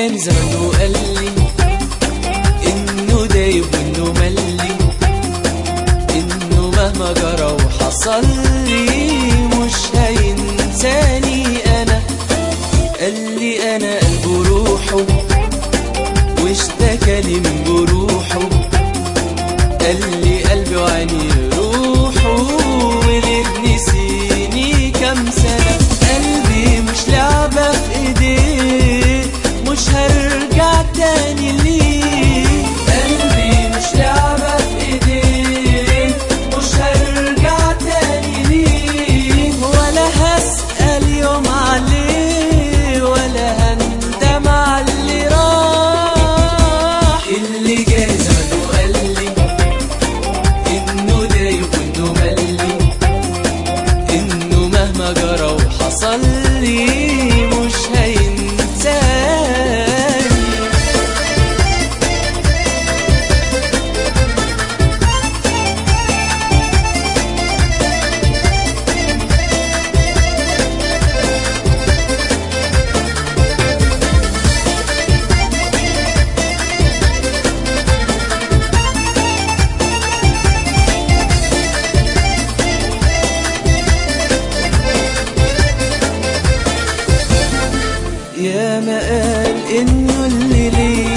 كان زمانه قال لي انه دايب وانه ملي انه مهما جرى وحصل لي مش هينساني انا قال لي انا قلبه روحه واشتكى لي من جروحه قال لي قلبي وعيني روحه وليه نسيني كام سنة قلبي مش لعبة في ايديه مش هرجع تاني ليه قلبي مش لعبة في ايديه مش هرجع تاني ليه ولا هسأل يوم عليه ولا هندم على اللي راح اللي جاي زمانه قال لي انه دايب وانه ملي انه مهما جرى وحصل لي مش هينساني يا ما قال انه اللي ليه